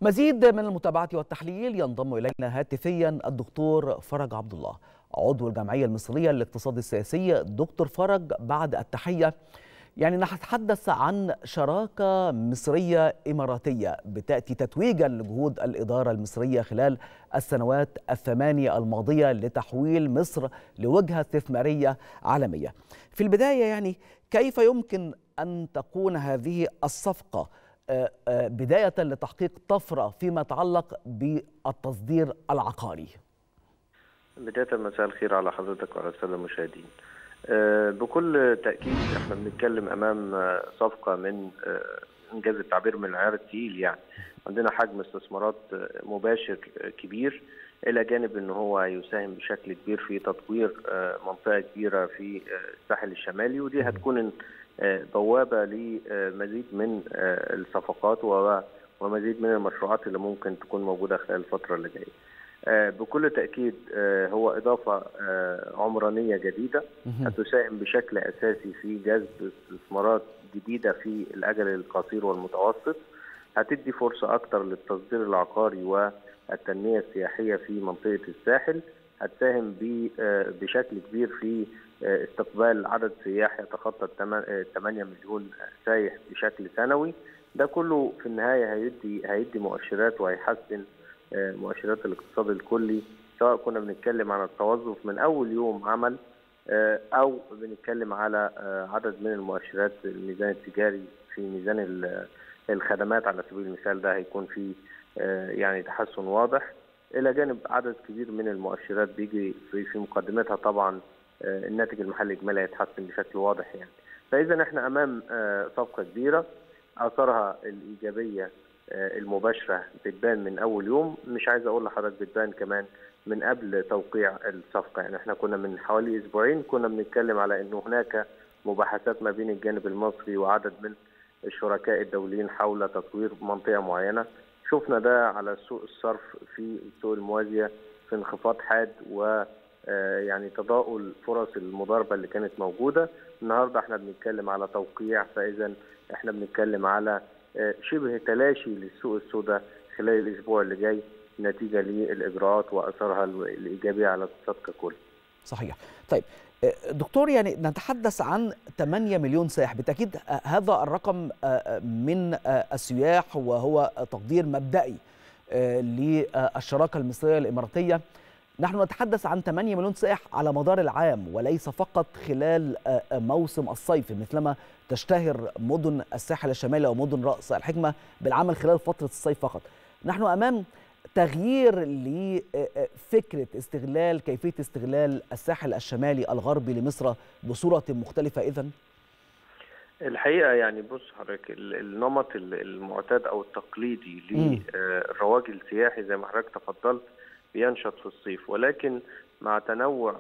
مزيد من المتابعة والتحليل ينضم إلينا هاتفيا الدكتور فرج عبد الله عضو الجمعية المصرية للاقتصاد السياسي دكتور فرج بعد التحية يعني نتحدث عن شراكة مصرية إماراتية بتأتي تتويجا لجهود الإدارة المصرية خلال السنوات الثمانية الماضية لتحويل مصر لوجهة استثمارية عالمية في البداية يعني كيف يمكن أن تكون هذه الصفقة بداية لتحقيق طفرة فيما يتعلق بالتصدير العقاري بداية مساء الخير على حضرتك وعلى السادة المشاهدين بكل تأكيد احنا بنتكلم أمام صفقة من إنجاز التعبير من العيار التقيل يعني عندنا حجم استثمارات مباشر كبير إلى جانب أن هو يساهم بشكل كبير في تطوير منطقة كبيرة في الساحل الشمالي ودي هتكون بوابه لمزيد من الصفقات ومزيد من المشروعات اللي ممكن تكون موجوده خلال الفتره اللي جايه. بكل تاكيد هو اضافه عمرانيه جديده هتساهم بشكل اساسي في جذب استثمارات جديده في الاجل القصير والمتوسط هتدي فرصه اكثر للتصدير العقاري والتنميه السياحيه في منطقه الساحل هتساهم بشكل كبير في استقبال عدد سياح يتخطى 8 مليون سايح بشكل سنوي ده كله في النهايه هيدي هيدي مؤشرات وهيحسن مؤشرات الاقتصاد الكلي سواء كنا بنتكلم عن التوظف من اول يوم عمل او بنتكلم على عدد من المؤشرات الميزان التجاري في ميزان الخدمات على سبيل المثال ده هيكون في يعني تحسن واضح الى جانب عدد كبير من المؤشرات بيجي في مقدمتها طبعا الناتج المحلي الاجمالي هيتحسن بشكل واضح يعني فاذا احنا امام صفقه كبيره اثارها الايجابيه المباشره بتبان من اول يوم مش عايز اقول لحضرتك بتبان كمان من قبل توقيع الصفقه يعني احنا كنا من حوالي اسبوعين كنا بنتكلم على انه هناك مباحثات ما بين الجانب المصري وعدد من الشركاء الدوليين حول تطوير منطقه معينه شفنا ده على سوق الصرف في السوق الموازيه في انخفاض حاد و يعني تضاؤل فرص المضاربه اللي كانت موجوده النهارده احنا بنتكلم على توقيع فاذا احنا بنتكلم على شبه تلاشي للسوق السوداء خلال الاسبوع اللي جاي نتيجه للاجراءات واثرها الايجابيه على الاقتصاد ككل. صحيح. طيب دكتور يعني نتحدث عن 8 مليون سائح بالتاكيد هذا الرقم من السياح وهو تقدير مبدئي للشراكه المصريه الاماراتيه نحن نتحدث عن 8 مليون سائح على مدار العام وليس فقط خلال موسم الصيف مثلما تشتهر مدن الساحل الشمالي او مدن راس الحكمه بالعمل خلال فتره الصيف فقط. نحن امام تغيير لفكره استغلال كيفيه استغلال الساحل الشمالي الغربي لمصر بصوره مختلفه اذا؟ الحقيقه يعني بص حضرتك النمط المعتاد او التقليدي للرواج السياحي زي ما حضرتك تفضلت بينشط في الصيف ولكن مع تنوع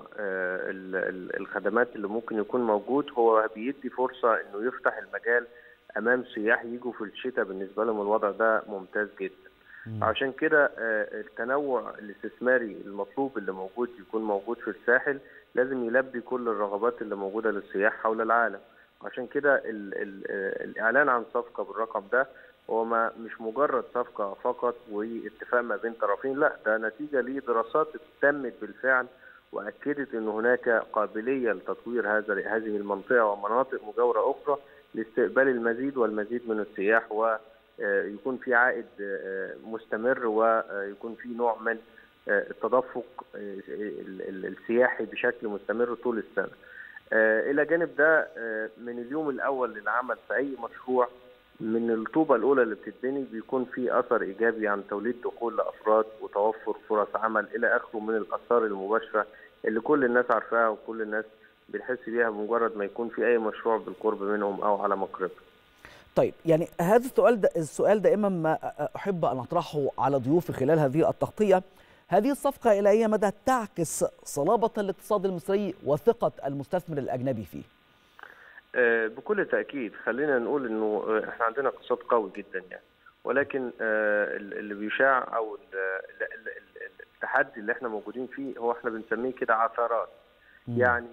الخدمات اللي ممكن يكون موجود هو بيدي فرصه انه يفتح المجال امام سياح يجوا في الشتاء بالنسبه لهم الوضع ده ممتاز جدا. عشان كده التنوع الاستثماري المطلوب اللي موجود يكون موجود في الساحل لازم يلبي كل الرغبات اللي موجوده للسياح حول العالم. عشان كده ال ال الاعلان عن صفقه بالرقم ده هو ما مش مجرد صفقة فقط واتفاق ما بين طرفين لا ده نتيجة لدراسات تمت بالفعل وأكدت أن هناك قابلية لتطوير هذا هذه المنطقة ومناطق مجاورة أخرى لاستقبال المزيد والمزيد من السياح ويكون في عائد مستمر ويكون في نوع من التدفق السياحي بشكل مستمر طول السنة إلى جانب ده من اليوم الأول للعمل في أي مشروع من الطوبة الأولى اللي بتتبني بيكون في أثر إيجابي عن توليد دخول لأفراد وتوفر فرص عمل إلى آخره من الآثار المباشرة اللي كل الناس عارفاها وكل الناس بنحس بيها بمجرد ما يكون في أي مشروع بالقرب منهم أو على مقربة. طيب يعني هذا السؤال ده السؤال دائما ما أحب أن أطرحه على ضيوفي خلال هذه التغطية هذه الصفقة إلى أي مدى تعكس صلابة الاقتصاد المصري وثقة المستثمر الأجنبي فيه؟ بكل تأكيد خلينا نقول إنه إحنا عندنا اقتصاد قوي جدا يعني ولكن اللي بيشاع أو التحدي اللي إحنا موجودين فيه هو إحنا بنسميه كده عثرات يعني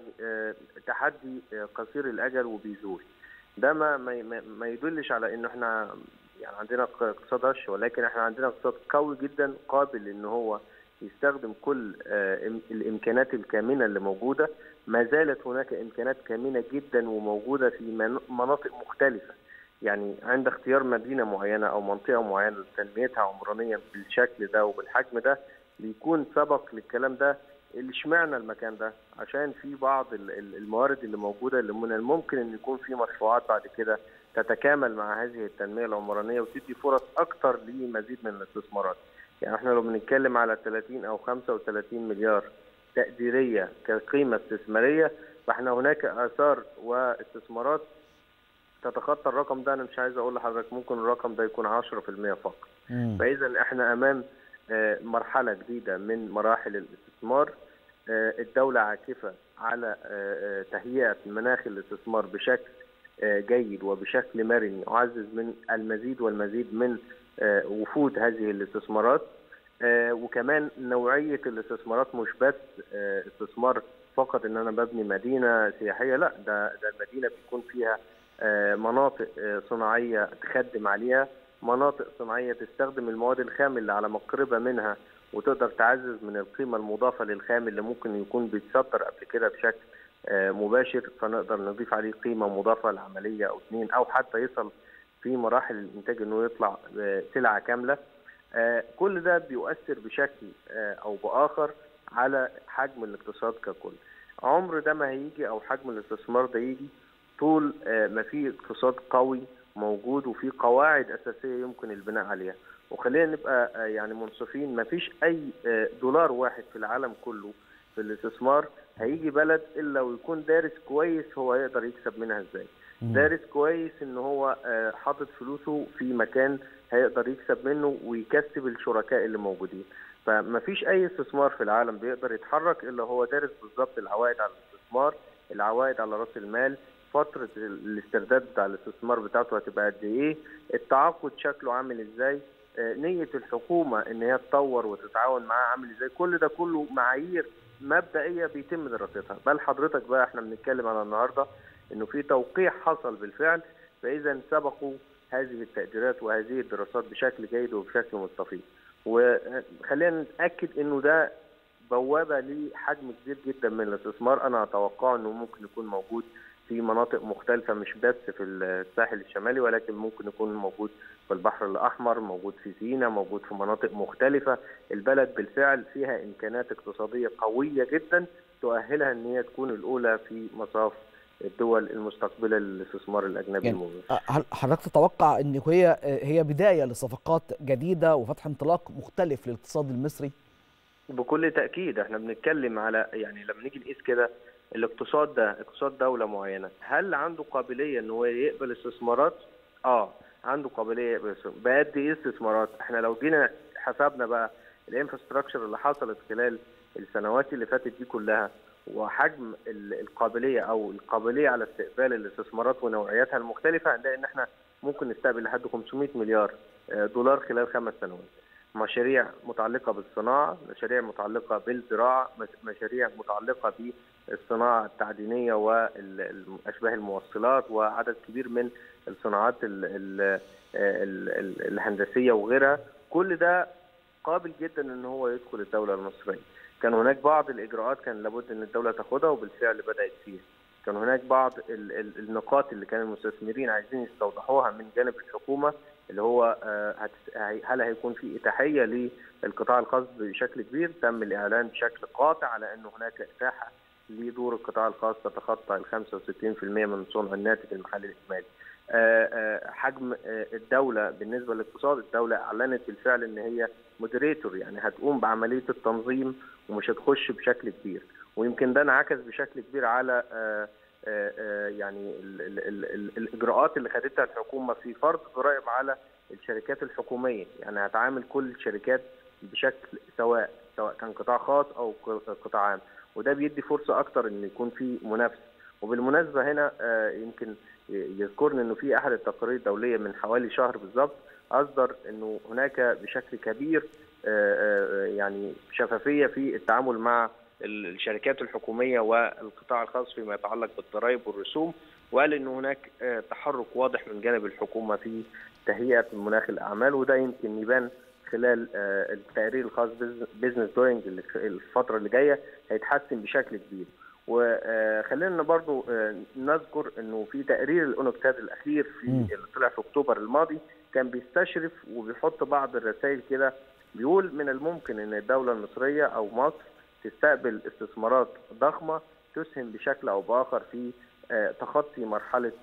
تحدي قصير الأجل وبيزول ده ما ما ما يدلش على إنه إحنا يعني عندنا اقتصاد هش ولكن احنا عندنا اقتصاد قوي جدا قابل ان هو يستخدم كل الامكانات الكامنه اللي موجوده ما زالت هناك امكانات كامنه جدا وموجوده في مناطق مختلفه يعني عند اختيار مدينه معينه او منطقه معينه لتنميتها عمرانيا بالشكل ده وبالحجم ده بيكون سبق للكلام ده اللي اشمعنى المكان ده عشان في بعض الموارد اللي موجوده اللي من الممكن ان يكون في مشروعات بعد كده تتكامل مع هذه التنميه العمرانيه وتدي فرص اكتر لمزيد من الاستثمارات يعني احنا لو بنتكلم على 30 او 35 مليار تقديريه كقيمه استثماريه فاحنا هناك اثار واستثمارات تتخطى الرقم ده انا مش عايز اقول لحضرتك ممكن الرقم ده يكون 10% فقط فاذا احنا امام مرحله جديده من مراحل الاستثمار الدوله عاكفه على تهيئه مناخ الاستثمار بشكل جيد وبشكل مرن يعزز من المزيد والمزيد من وفود هذه الاستثمارات وكمان نوعيه الاستثمارات مش بس استثمار فقط ان انا ببني مدينه سياحيه لا ده ده المدينه بيكون فيها مناطق صناعيه تخدم عليها مناطق صناعيه تستخدم المواد الخام اللي على مقربه منها وتقدر تعزز من القيمه المضافه للخام اللي ممكن يكون بيتصدر قبل كده بشكل مباشر فنقدر نضيف عليه قيمه مضافه لعمليه او اثنين او حتى يصل في مراحل الانتاج انه يطلع سلعه كامله كل ده بيؤثر بشكل او باخر على حجم الاقتصاد ككل عمر ده ما هيجي او حجم الاستثمار ده يجي طول ما في اقتصاد قوي موجود وفي قواعد اساسيه يمكن البناء عليها وخلينا نبقى يعني منصفين ما فيش اي دولار واحد في العالم كله في الاستثمار هيجي بلد الا ويكون دارس كويس هو يقدر يكسب منها ازاي دارس كويس ان هو حاطط فلوسه في مكان هيقدر يكسب منه ويكسب الشركاء اللي موجودين فما فيش اي استثمار في العالم بيقدر يتحرك الا هو دارس بالظبط العوائد على الاستثمار العوائد على راس المال فتره الاسترداد بتاع الاستثمار بتاعته هتبقى قد ايه التعاقد شكله عامل ازاي نيه الحكومه ان هي تطور وتتعاون معاه عامل ازاي كل ده كله معايير مبدئيه بيتم دراستها بل حضرتك بقى احنا بنتكلم على النهارده انه في توقيع حصل بالفعل فاذا سبقوا هذه التقديرات وهذه الدراسات بشكل جيد وبشكل مستفيض وخلينا نتاكد انه ده بوابه لحجم كبير جدا من الاستثمار انا اتوقع انه ممكن يكون موجود في مناطق مختلفة مش بس في الساحل الشمالي ولكن ممكن يكون موجود في البحر الأحمر موجود في سيناء موجود في مناطق مختلفة البلد بالفعل فيها إمكانات اقتصادية قوية جدا تؤهلها أن هي تكون الأولى في مصاف الدول المستقبله للاستثمار الاجنبي يعني هل حضرتك تتوقع ان هي هي بدايه لصفقات جديده وفتح انطلاق مختلف للاقتصاد المصري؟ بكل تاكيد احنا بنتكلم على يعني لما نيجي نقيس كده الاقتصاد ده اقتصاد دوله معينه هل عنده قابليه ان هو يقبل استثمارات؟ اه عنده قابليه يقبل بقد ايه استثمارات؟ احنا لو جينا حسبنا بقى الانفراستراكشر اللي حصلت خلال السنوات اللي فاتت دي كلها وحجم القابليه او القابليه على استقبال الاستثمارات ونوعياتها المختلفه هنلاقي ان احنا ممكن نستقبل لحد 500 مليار دولار خلال خمس سنوات. مشاريع متعلقه بالصناعه، مشاريع متعلقه بالزراعه، مشاريع متعلقه بالصناعه التعدينيه واشباه الموصلات وعدد كبير من الصناعات الهندسيه وغيرها، كل ده قابل جدا ان هو يدخل الدوله المصريه. كان هناك بعض الاجراءات كان لابد ان الدوله تاخدها وبالفعل بدات فيها. كان هناك بعض النقاط اللي كان المستثمرين عايزين يستوضحوها من جانب الحكومه اللي هو هل هيكون في اتاحيه للقطاع الخاص بشكل كبير تم الاعلان بشكل قاطع على ان هناك اتاحه لدور القطاع الخاص تتخطى ال 65% من صنع الناتج المحلي الاجمالي. حجم الدوله بالنسبه للاقتصاد الدوله اعلنت بالفعل ان هي مودريتور يعني هتقوم بعمليه التنظيم ومش هتخش بشكل كبير ويمكن ده انعكس بشكل كبير على يعني ال ال ال الاجراءات اللي خدتها الحكومه في فرض ضرائب على الشركات الحكوميه يعني هتعامل كل الشركات بشكل سواء سواء كان قطاع خاص او قطاع عام وده بيدي فرصه اكتر ان يكون في منافسه وبالمناسبه هنا يمكن يذكرني انه في احد التقارير الدوليه من حوالي شهر بالظبط اصدر انه هناك بشكل كبير يعني شفافيه في التعامل مع الشركات الحكوميه والقطاع الخاص فيما يتعلق بالضرائب والرسوم وقال ان هناك تحرك واضح من جانب الحكومه في تهيئه مناخ الاعمال وده يمكن يبان خلال التقرير الخاص بزنس دوينج الفتره اللي جايه هيتحسن بشكل كبير وخلينا برضو نذكر انه في تقرير الاونكتاد الاخير في اللي طلع في اكتوبر الماضي كان بيستشرف وبيحط بعض الرسائل كده بيقول من الممكن ان الدوله المصريه او مصر تستقبل استثمارات ضخمه تسهم بشكل او باخر في تخطي مرحله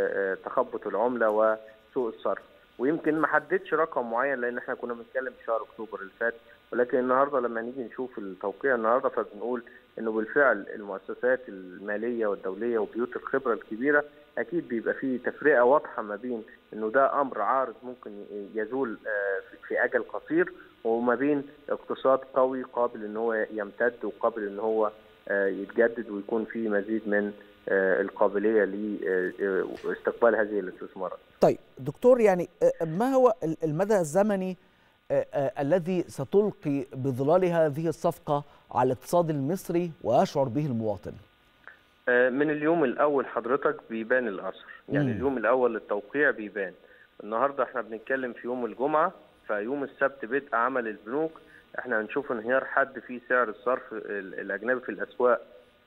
تخبط العمله وسوء الصرف ويمكن ما حددش رقم معين لان احنا كنا بنتكلم في شهر اكتوبر اللي فات ولكن النهارده لما نيجي نشوف التوقيع النهارده فبنقول انه بالفعل المؤسسات الماليه والدوليه وبيوت الخبره الكبيره اكيد بيبقى فيه تفرقه واضحه ما بين انه ده امر عارض ممكن يزول في اجل قصير وما بين اقتصاد قوي قابل ان هو يمتد وقابل ان هو يتجدد ويكون فيه مزيد من القابليه لاستقبال هذه الاستثمارات. طيب دكتور يعني ما هو المدى الزمني الذي ستلقي بظلال هذه الصفقه على الاقتصاد المصري ويشعر به المواطن؟ من اليوم الاول حضرتك بيبان الاثر، يعني مم. اليوم الاول للتوقيع بيبان. النهارده احنا بنتكلم في يوم الجمعه فيوم السبت بدء عمل البنوك احنا هنشوف انهيار حد في سعر الصرف الاجنبي في الاسواق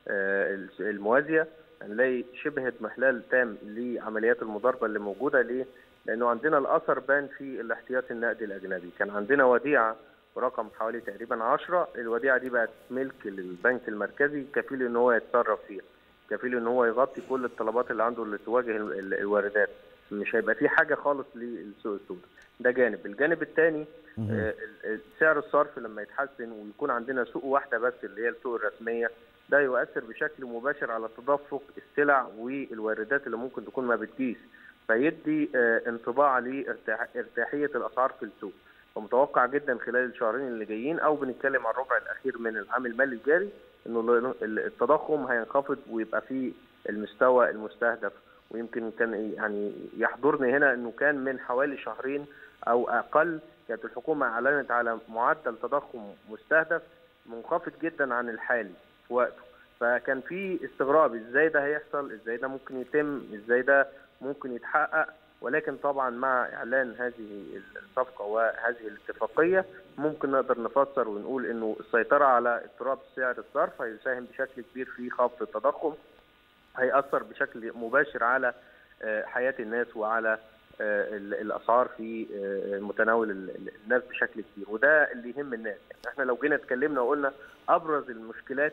الموازيه هنلاقي شبه اضمحلال تام لعمليات المضاربه اللي موجوده ليه؟ لانه عندنا الاثر بان في الاحتياطي النقدي الاجنبي، كان عندنا وديعه برقم حوالي تقريبا 10 الوديعه دي بقت ملك للبنك المركزي كفيل ان هو يتصرف فيها، كفيل ان هو يغطي كل الطلبات اللي عنده اللي تواجه الواردات، مش هيبقى في حاجه خالص للسوق السوداء. ده جانب، الجانب الثاني آه سعر الصرف لما يتحسن ويكون عندنا سوق واحده بس اللي هي السوق الرسميه ده يؤثر بشكل مباشر على تدفق السلع والواردات اللي ممكن تكون ما بتجيش فيدي آه انطباع لارتاحيه الاسعار في السوق فمتوقع جدا خلال الشهرين اللي جايين او بنتكلم عن الربع الاخير من العام المالي الجاري انه التضخم هينخفض ويبقى في المستوى المستهدف ويمكن كان يعني يحضرني هنا انه كان من حوالي شهرين او اقل كانت الحكومه اعلنت على معدل تضخم مستهدف منخفض جدا عن الحالي في وقته فكان في استغراب ازاي ده هيحصل ازاي ده ممكن يتم ازاي ده ممكن يتحقق ولكن طبعا مع اعلان هذه الصفقه وهذه الاتفاقيه ممكن نقدر نفسر ونقول انه السيطره على اضطراب سعر الصرف هيساهم بشكل كبير في خفض التضخم هيأثر بشكل مباشر على حياه الناس وعلى الاسعار في متناول الناس بشكل كبير وده اللي يهم الناس يعني احنا لو جينا اتكلمنا وقلنا ابرز المشكلات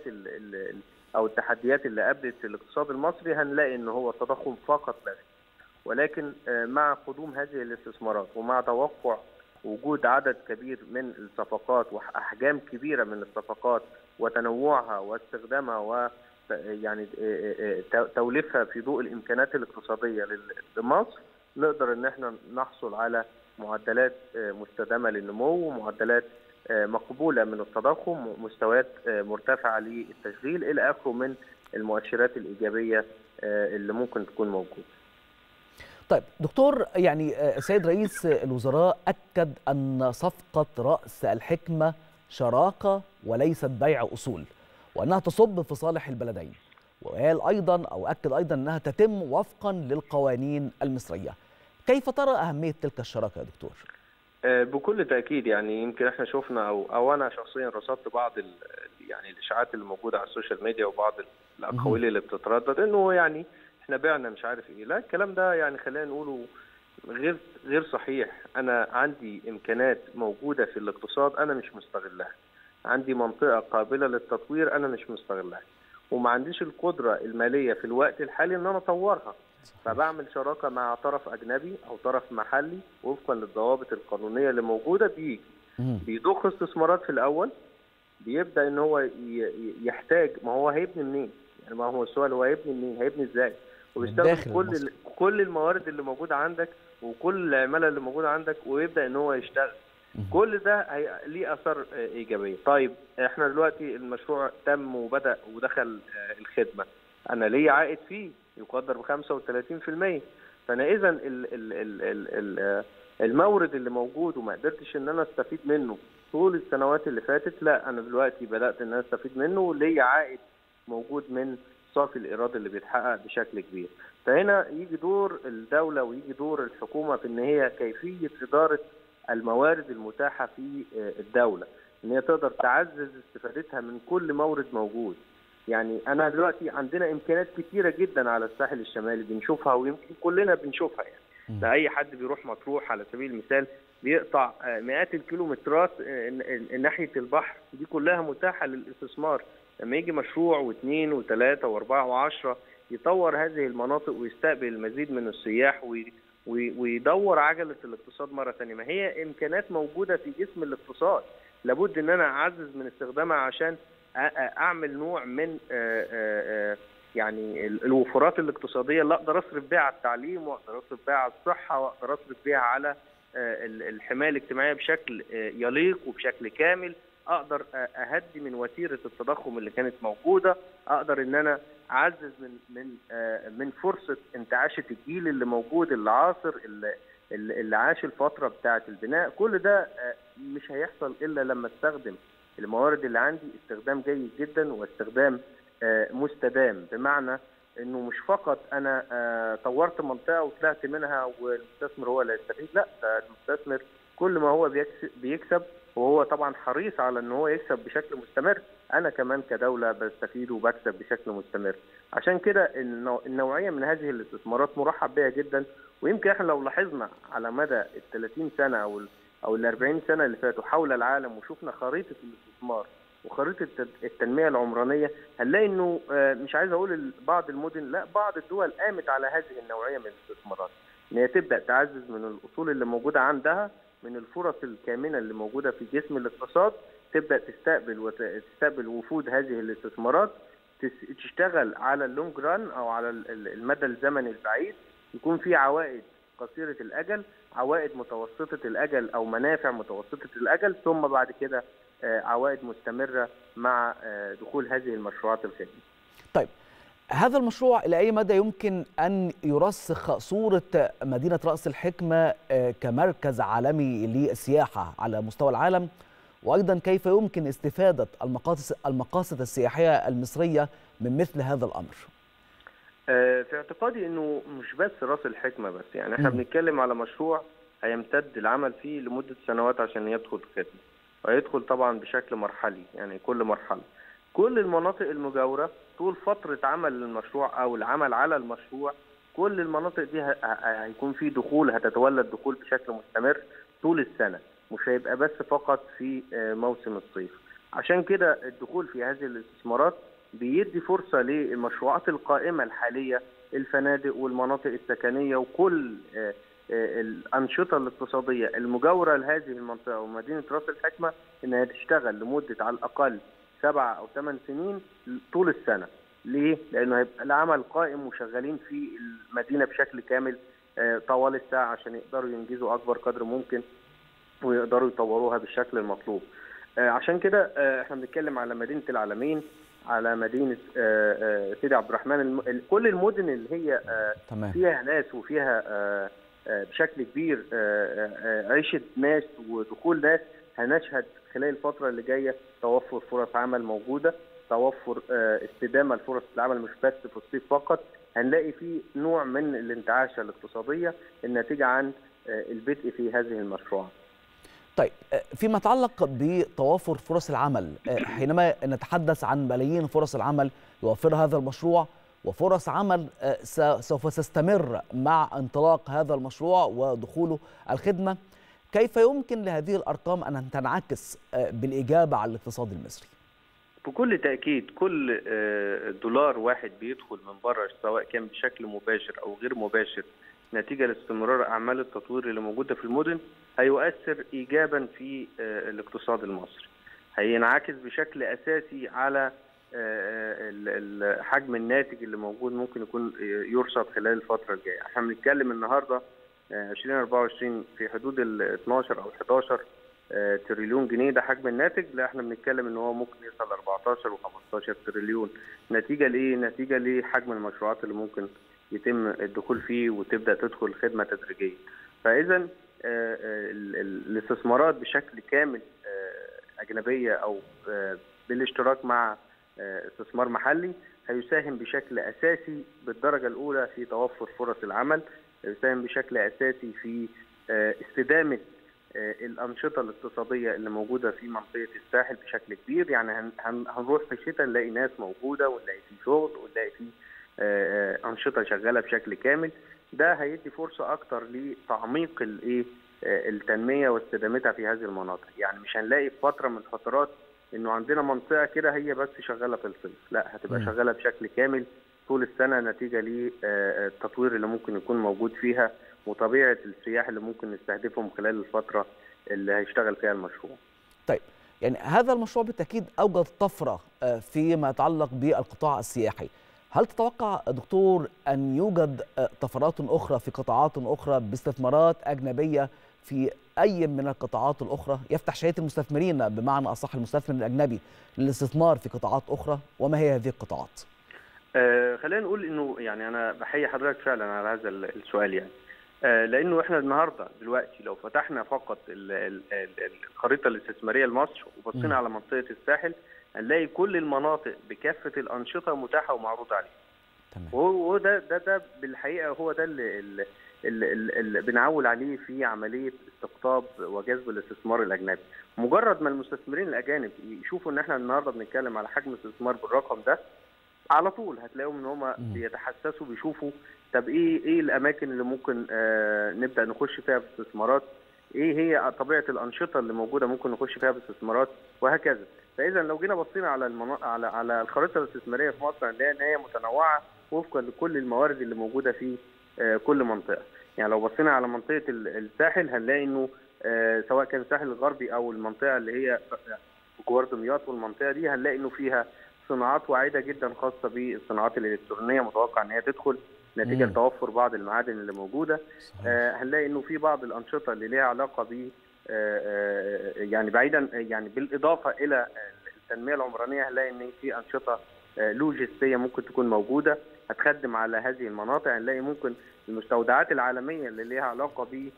او التحديات اللي قابلت الاقتصاد المصري هنلاقي ان هو التضخم فقط لا ولكن مع قدوم هذه الاستثمارات ومع توقع وجود عدد كبير من الصفقات واحجام كبيره من الصفقات وتنوعها واستخدامها و يعني توليفها في ضوء الامكانات الاقتصاديه لمصر نقدر ان احنا نحصل على معدلات مستدامه للنمو ومعدلات مقبوله من التضخم ومستويات مرتفعه للتشغيل الى اخره من المؤشرات الايجابيه اللي ممكن تكون موجوده. طيب دكتور يعني السيد رئيس الوزراء اكد ان صفقه راس الحكمه شراكه وليست بيع اصول وانها تصب في صالح البلدين وقال ايضا او اكد ايضا انها تتم وفقا للقوانين المصريه. كيف ترى اهميه تلك الشراكه يا دكتور؟ بكل تاكيد يعني يمكن احنا شفنا او او انا شخصيا رصدت بعض يعني الاشاعات اللي موجوده على السوشيال ميديا وبعض الاقاويل اللي بتتردد انه يعني احنا بعنا مش عارف ايه لا الكلام ده يعني خلينا نقوله غير غير صحيح انا عندي امكانات موجوده في الاقتصاد انا مش مستغلها عندي منطقه قابله للتطوير انا مش مستغلها وما عنديش القدره الماليه في الوقت الحالي ان انا اطورها فبعمل شراكه مع طرف اجنبي او طرف محلي وفقا للضوابط القانونيه اللي موجوده بيجي بيضخ استثمارات في الاول بيبدا ان هو يحتاج ما هو هيبني منين؟ يعني ما هو السؤال هو هيبني منين؟ هيبني ازاي؟ وبيستخدم كل ال... كل الموارد اللي موجوده عندك وكل العماله اللي موجوده عندك ويبدا ان هو يشتغل كل ده هي... ليه اثار ايجابيه طيب احنا دلوقتي المشروع تم وبدا ودخل الخدمه انا ليه عائد فيه يقدر ب 35% فانا اذا ال ال ال ال ال المورد اللي موجود وما قدرتش ان انا استفيد منه طول السنوات اللي فاتت لا انا دلوقتي بدات ان انا استفيد منه ليا عائد موجود من الصافي الايرادي اللي بيتحقق بشكل كبير فهنا يجي دور الدوله ويجي دور الحكومه في ان هي كيفيه اداره الموارد المتاحه في الدوله ان هي تقدر تعزز استفادتها من كل مورد موجود يعني انا دلوقتي عندنا امكانيات كتيره جدا على الساحل الشمالي بنشوفها ويمكن كلنا بنشوفها يعني ده اي حد بيروح مطروح على سبيل المثال بيقطع مئات الكيلومترات ناحيه البحر دي كلها متاحه للاستثمار لما يجي مشروع واثنين وثلاثه واربعه وعشره يطور هذه المناطق ويستقبل المزيد من السياح ويدور عجله الاقتصاد مره ثانيه ما هي امكانات موجوده في جسم الاقتصاد لابد ان انا اعزز من استخدامها عشان اعمل نوع من يعني الوفرات الاقتصاديه اللي اقدر اصرف بيها على التعليم واقدر اصرف بيها على الصحه واقدر اصرف بيها على الحمايه الاجتماعيه بشكل يليق وبشكل كامل اقدر اهدي من وتيره التضخم اللي كانت موجوده اقدر ان انا اعزز من من من فرصه انتعاشه الجيل اللي موجود اللي عاصر اللي, اللي عاش الفتره بتاعه البناء كل ده مش هيحصل الا لما استخدم الموارد اللي عندي استخدام جيد جدا واستخدام مستدام بمعنى انه مش فقط انا طورت منطقه وطلعت منها والمستثمر هو اللي يستفيد لا ده المستثمر كل ما هو بيكسب وهو طبعا حريص على ان هو يكسب بشكل مستمر انا كمان كدوله بستفيد وبكسب بشكل مستمر عشان كده النوعيه من هذه الاستثمارات مرحب بها جدا ويمكن احنا لو لاحظنا على مدى ال 30 سنه او او ال 40 سنه اللي فاتوا حول العالم وشفنا خريطه الاستثمار وخريطه التنميه العمرانيه هنلاقي انه مش عايز اقول بعض المدن لا بعض الدول قامت على هذه النوعيه من الاستثمارات ان هي تبدا تعزز من الاصول اللي موجوده عندها من الفرص الكامنه اللي موجوده في جسم الاقتصاد تبدا تستقبل وتستقبل وفود هذه الاستثمارات تشتغل على اللونج ران او على المدى الزمني البعيد يكون في عوائد قصيره الاجل عوائد متوسطه الاجل او منافع متوسطه الاجل ثم بعد كده عوائد مستمره مع دخول هذه المشروعات الخدميه. طيب هذا المشروع الى اي مدى يمكن ان يرسخ صوره مدينه راس الحكمه كمركز عالمي للسياحه على مستوى العالم وايضا كيف يمكن استفاده المقاصد المقاصد السياحيه المصريه من مثل هذا الامر؟ في اعتقادي انه مش بس راس الحكمه بس يعني احنا بنتكلم على مشروع هيمتد العمل فيه لمده سنوات عشان يدخل خدمه ويدخل طبعا بشكل مرحلي يعني كل مرحله كل المناطق المجاوره طول فتره عمل المشروع او العمل على المشروع كل المناطق دي هيكون في دخول هتتولد دخول بشكل مستمر طول السنه مش هيبقى بس فقط في موسم الصيف عشان كده الدخول في هذه الاستثمارات بيدي فرصه للمشروعات القائمه الحاليه الفنادق والمناطق السكنيه وكل الانشطه الاقتصاديه المجاوره لهذه المنطقه ومدينه راس الحكمه انها تشتغل لمده على الاقل سبع او ثمان سنين طول السنه. ليه؟ لانه هيبقى العمل قائم وشغالين في المدينه بشكل كامل طوال الساعه عشان يقدروا ينجزوا اكبر قدر ممكن ويقدروا يطوروها بالشكل المطلوب. عشان كده احنا بنتكلم على مدينه العالمين على مدينه سيدي عبد الرحمن كل المدن اللي هي تمام. فيها ناس وفيها بشكل كبير عيشه ناس ودخول ناس هنشهد خلال الفتره اللي جايه توفر فرص عمل موجوده توفر استدامه لفرص العمل مش بس في الصيف فقط هنلاقي في نوع من الانتعاشه الاقتصاديه الناتجه عن البدء في هذه المشروعات طيب فيما يتعلق بتوافر فرص العمل حينما نتحدث عن ملايين فرص العمل يوفرها هذا المشروع وفرص عمل سوف تستمر مع انطلاق هذا المشروع ودخوله الخدمه كيف يمكن لهذه الارقام ان تنعكس بالاجابه على الاقتصاد المصري؟ بكل تاكيد كل دولار واحد بيدخل من بره سواء كان بشكل مباشر او غير مباشر نتيجه لاستمرار اعمال التطوير اللي موجوده في المدن هيؤثر ايجابا في الاقتصاد المصري. هينعكس بشكل اساسي على الحجم الناتج اللي موجود ممكن يكون يرصد خلال الفتره الجايه احنا بنتكلم النهارده 2024 في حدود ال 12 او 11 تريليون جنيه ده حجم الناتج لا احنا بنتكلم ان هو ممكن يوصل 14 و15 تريليون نتيجه لايه نتيجه لحجم المشروعات اللي ممكن يتم الدخول فيه وتبدا تدخل خدمه تدريجيه فاذا الاستثمارات بشكل كامل اجنبيه او بالاشتراك مع استثمار محلي هيساهم بشكل اساسي بالدرجه الاولى في توفر فرص العمل هيساهم بشكل اساسي في استدامه الانشطه الاقتصاديه اللي موجوده في منطقه الساحل بشكل كبير يعني هنروح في الشتاء نلاقي ناس موجوده ونلاقي في شغل ونلاقي في انشطه شغاله بشكل كامل ده هيدي فرصه اكتر لتعميق الايه التنميه واستدامتها في هذه المناطق يعني مش هنلاقي في فتره من الفترات انه عندنا منطقه كده هي بس شغاله في الصيف لا هتبقى م. شغاله بشكل كامل طول السنه نتيجه للتطوير اللي ممكن يكون موجود فيها وطبيعه السياح اللي ممكن نستهدفهم خلال الفتره اللي هيشتغل فيها المشروع. طيب يعني هذا المشروع بالتاكيد اوجد طفره فيما يتعلق بالقطاع السياحي. هل تتوقع دكتور ان يوجد طفرات اخرى في قطاعات اخرى باستثمارات اجنبيه في اي من القطاعات الاخرى يفتح شهيه المستثمرين بمعنى اصح المستثمر الاجنبي للاستثمار في قطاعات اخرى وما هي هذه القطاعات؟ آه خلينا نقول انه يعني انا بحيي حضرتك فعلا على هذا السؤال يعني آه لانه احنا النهارده دلوقتي لو فتحنا فقط الخريطه الاستثماريه لمصر وبصينا على منطقه الساحل هنلاقي كل المناطق بكافه الانشطه متاحه ومعروضه عليها. تمام. وده ده ده بالحقيقه هو ده اللي, اللي, اللي, اللي بنعول عليه في عمليه استقطاب وجذب الاستثمار الاجنبي. مجرد ما المستثمرين الاجانب يشوفوا ان احنا النهارده بنتكلم على حجم استثمار بالرقم ده على طول هتلاقيهم ان هم بيتحسسوا بيشوفوا طب ايه ايه الاماكن اللي ممكن آه نبدا نخش فيها باستثمارات ايه هي طبيعه الانشطه اللي موجوده ممكن نخش فيها باستثمارات وهكذا فاذا لو جينا بصينا على المنا... على على الخريطه الاستثماريه في مصر هنلاقي ان هي متنوعه وفقا لكل الموارد اللي موجوده في آه كل منطقه يعني لو بصينا على منطقه الساحل هنلاقي انه آه سواء كان الساحل الغربي او المنطقه اللي هي جوار دمياط والمنطقه دي هنلاقي انه فيها صناعات واعده جدا خاصه بالصناعات الالكترونيه متوقع ان هي تدخل نتيجه مم. توفر بعض المعادن اللي موجوده آه هنلاقي انه في بعض الانشطه اللي ليها علاقه ب آه يعني بعيدا يعني بالاضافه الى التنميه العمرانيه هنلاقي ان في انشطه آه لوجستيه ممكن تكون موجوده هتخدم على هذه المناطق هنلاقي ممكن المستودعات العالميه اللي ليها علاقه ب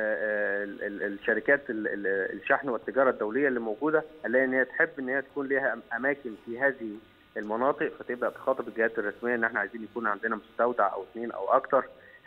الشركات الشحن والتجاره الدوليه اللي موجوده هنلاقي ان هي تحب ان هي تكون ليها اماكن في هذه المناطق فتبدا تخاطب الجهات الرسميه ان احنا عايزين يكون عندنا مستودع او اثنين او اكثر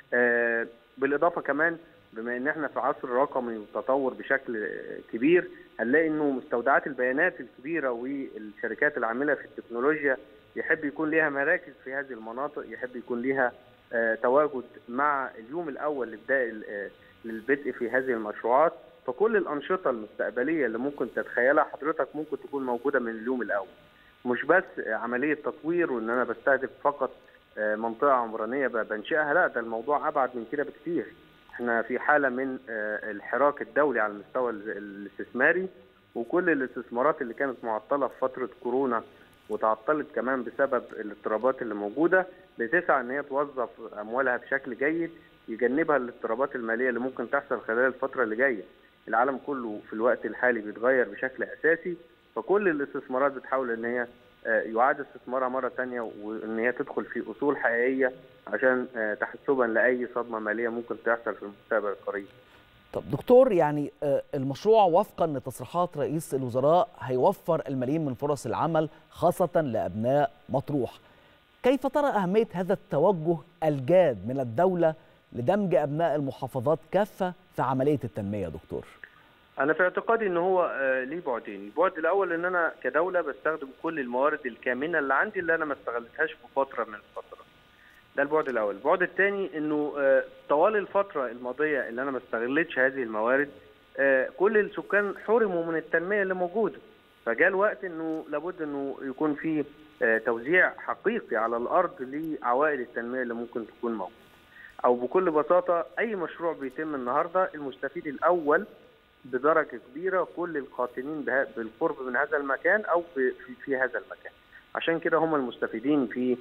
بالاضافه كمان بما ان احنا في عصر رقمي وتطور بشكل كبير هنلاقي انه مستودعات البيانات الكبيره والشركات العامله في التكنولوجيا يحب يكون ليها مراكز في هذه المناطق يحب يكون ليها تواجد مع اليوم الاول لابداء للبدء في هذه المشروعات فكل الانشطه المستقبليه اللي ممكن تتخيلها حضرتك ممكن تكون موجوده من اليوم الاول مش بس عمليه تطوير وان انا بستهدف فقط منطقه عمرانيه بنشئها لا ده الموضوع ابعد من كده بكثير احنا في حاله من الحراك الدولي على المستوى الاستثماري وكل الاستثمارات اللي كانت معطله في فتره كورونا وتعطلت كمان بسبب الاضطرابات اللي موجوده بتسعى ان هي توظف اموالها بشكل جيد يجنبها الاضطرابات الماليه اللي ممكن تحصل خلال الفتره اللي جايه. العالم كله في الوقت الحالي بيتغير بشكل اساسي فكل الاستثمارات بتحاول ان هي يعاد استثمارها مره ثانيه وان هي تدخل في اصول حقيقيه عشان تحسبا لاي صدمه ماليه ممكن تحصل في المستقبل القريب. طب دكتور يعني المشروع وفقا لتصريحات رئيس الوزراء هيوفر الملايين من فرص العمل خاصه لابناء مطروح. كيف ترى اهميه هذا التوجه الجاد من الدوله لدمج ابناء المحافظات كافه في عمليه التنميه يا دكتور؟ انا في اعتقادي ان هو ليه بعدين، البعد الاول ان انا كدوله بستخدم كل الموارد الكامنه اللي عندي اللي انا ما استغلتهاش في فتره من الفترات. ده البعد الاول، البعد الثاني انه طوال الفتره الماضيه اللي انا ما استغلتش هذه الموارد كل السكان حرموا من التنميه اللي موجوده. فجاء الوقت انه لابد انه يكون في توزيع حقيقي على الارض لعوائد التنميه اللي ممكن تكون موجوده. او بكل بساطه اي مشروع بيتم النهارده المستفيد الاول بدرجه كبيره كل القاطنين بالقرب من هذا المكان او في, في هذا المكان عشان كده هم المستفيدين في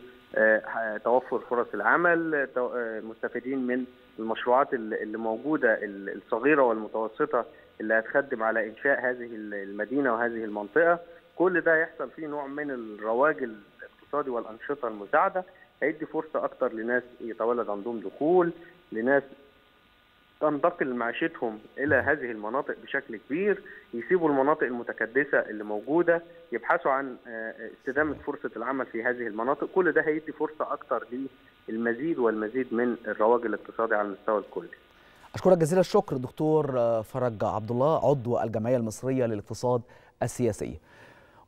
توفر فرص العمل مستفيدين من المشروعات اللي موجوده الصغيره والمتوسطه اللي هتخدم على انشاء هذه المدينه وهذه المنطقه كل ده يحصل فيه نوع من الرواج الاقتصادي والانشطه المساعده هيدي فرصه اكتر لناس يتولد عندهم دخول لناس تنتقل معيشتهم الى هذه المناطق بشكل كبير يسيبوا المناطق المتكدسه اللي موجوده يبحثوا عن استدامه فرصه العمل في هذه المناطق كل ده هيدي فرصه اكثر للمزيد والمزيد من الرواج الاقتصادي على المستوى الكلي اشكرك جزيل الشكر دكتور فرج عبد الله عضو الجمعيه المصريه للاقتصاد السياسي